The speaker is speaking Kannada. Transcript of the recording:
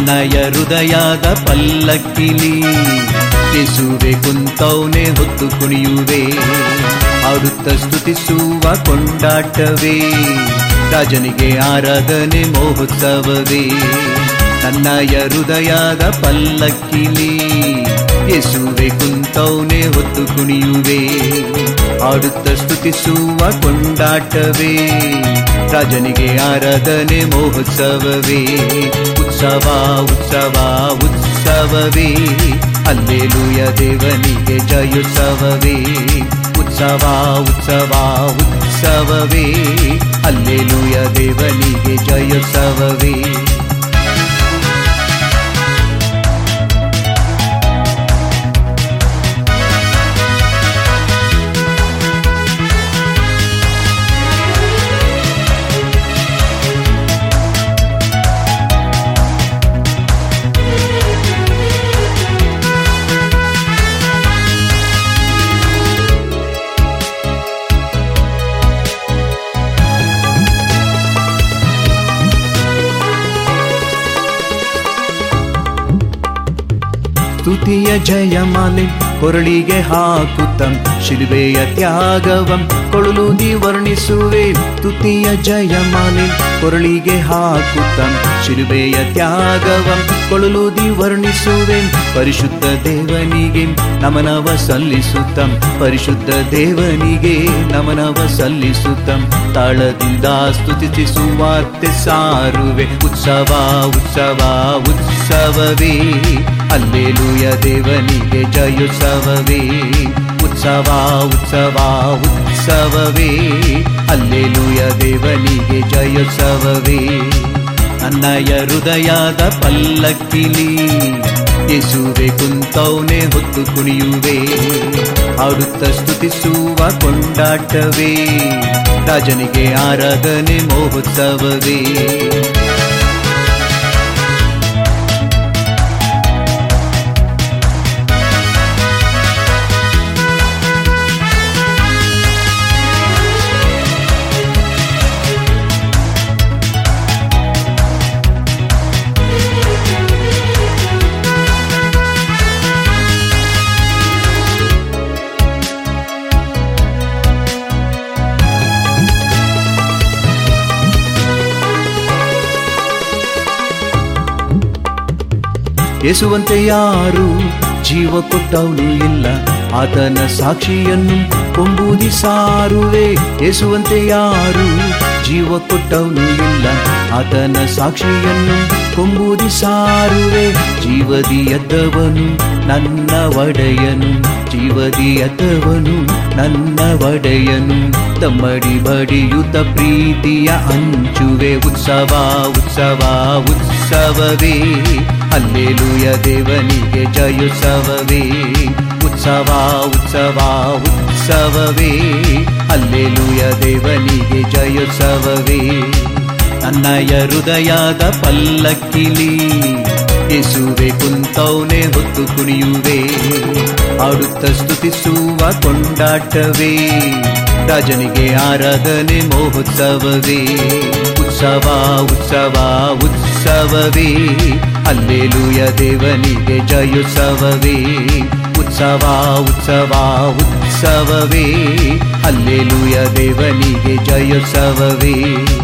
ನನ್ನಯ ಹೃದಯದ ಪಲ್ಲಕ್ಕಿಲಿ ಯೇಸುವೆ ಕುಂತವನೆ ಹೊತ್ತು ಕುಣಿಯುವೆ ಹಾಡುತ್ತ ಸ್ತುತಿಸುವ ಕೊಂಡಾಟವೇ ರಾಜನಿಗೆ ಆರಾಧನೆ ಮಹೋತ್ಸವವೇ ನನ್ನಯ ಹೃದಯದ ಪಲ್ಲಕ್ಕಿಲಿ ಯೇಸುವೆ ಕುಂತವನೆ ಹೊತ್ತು ಕುಣಿಯುವೆ ಹಾಡುತ್ತ ಸ್ತುತಿಸುವ ಕೊಂಡಾಟವೇ ರಾಜನಿಗೆ ಆರಾಧನೆ ಮಹೋತ್ಸವವೇ ಉತ್ಸವ ಉತ್ಸವ ಉತ್ಸವವೇ ಅಲ್ಲೇಲುಯ ದೇವನಿಗೆ ಜಯೋತ್ಸವವೇ ಉತ್ಸವ ಉತ್ಸವ ಉತ್ಸವವೇ ಅಲ್ಲೇಲುಯ ದೇವನಿಗೆ ಜಯೋತ್ಸವವೇ ಸ್ತುತಿಯ ಜಯಮಾಲೆ ಕೊರಳಿಗೆ ಹಾಕುತ್ತಂ ಶಿಲುಬೆಯ ತ್ಯಾಗವಂ ಕೊಳಲುದಿ ವರ್ಣಿಸುವೆ ಸ್ತುತಿಯ ಜಯಮಾಲೆ ಕೊರಳಿಗೆ ಹಾಕುತ್ತಂ ಶಿಲುಬೆಯ ತ್ಯಾಗವಂ ಕೊಳಲುದಿ ವರ್ಣಿಸುವೆ ಪರಿಶುದ್ಧ ದೇವನಿಗೆ ನಮನವ ಸಲ್ಲಿಸುತ್ತಂ ಪರಿಶುದ್ಧ ದೇವನಿಗೆ ನಮನವ ಸಲ್ಲಿಸುತ್ತಂ ತಾಳದಿಂದ ಸ್ತುತಿಸಿ ಸುವಾರ್ತೆ ಸಾರುವೆ ಉತ್ಸವ ಉತ್ಸವ ಉತ್ಸವವೇ ಅಲ್ಲೇಲುಯ ದೇವನಿಗೆ ಜಯೋತ್ಸವವೇ ಉತ್ಸವ ಉತ್ಸವ ಉತ್ಸವವೇ ಅಲ್ಲೇಲುಯ ದೇವನಿಗೆ ಜಯೋತ್ಸವವೇ ನನ್ನಯ ಹೃದಯದ ಪಲ್ಲಕ್ಕಿಲಿ ಯೇಸುವೆ ಕುಂತವನೆ ಹೊತ್ತು ಕುಣಿಯುವೆ ಹಾಡುತ್ತ ಸ್ತುತಿಸುವ ಕೊಂಡಾಟವೇ ರಾಜನಿಗೆ ಆರಾಧನೆ ಮಹೋತ್ಸವವೇ ಯೇಸುವಂತೆ ಯಾರು ಜೀವ ಕೊಟ್ಟವನು ಇಲ್ಲ ಆತನ ಸಾಕ್ಷಿಯನ್ನು ಕೊಂಬುದಿ ಸಾರುವೆ ಯೇಸುವಂತೆ ಯಾರು ಜೀವ ಕೊಟ್ಟವನು ಇಲ್ಲ ಆತನ ಸಾಕ್ಷಿಯನ್ನು ಕೊಂಬುದಿ ಸಾರುವೆ ಜೀವದಿ ಎದ್ದವನು ನನ್ನ ಒಡೆಯನು ಜೀವದಿ ಎದ್ದವನು ನನ್ನ ಒಡೆಯನು ತಮ್ಮಡಿ ಬಡಿಯುತ್ತ ಪ್ರೀತಿಯ ಹಂಚುವೆ ಉತ್ಸವ ಉತ್ಸವ ಉತ್ಸವವೇ ಅಲ್ಲೇಲುಯ ದೇವನಿಗೆ ಜಯೋತ್ಸವವೇ ಉತ್ಸವ ಉತ್ಸವ ಉತ್ಸವವೇ ಅಲ್ಲೇಲುಯ ದೇವನಿಗೆ ಜಯೋತ್ಸವವೇ ನನ್ನಯ ಹೃದಯದ ಪಲ್ಲಕ್ಕಿಲಿ ಯೇಸುವೆ ಕುಂತವನೆ ಹೊತ್ತು ಕುಣಿಯುವೆ ಹಾಡುತ್ತ ಸ್ತುತಿಸುವ ಕೊಂಡಾಟವೇ ರಾಜನಿಗೆ ಆರಾಧನೆ ಮಹೋತ್ಸವವೇ ಉತ್ಸವ ಉತ್ಸವ ಉತ್ಸವವೇ ಅಲ್ಲೇಲುಯ ದೇವನಿಗೆ ಜಯೋತ್ಸವವೇ ಉತ್ಸವ ಉತ್ಸವ ಉತ್ಸವವೇ ಅಲ್ಲೇಲುಯ ದೇವನಿಗೆ ಜಯೋತ್ಸವವೇ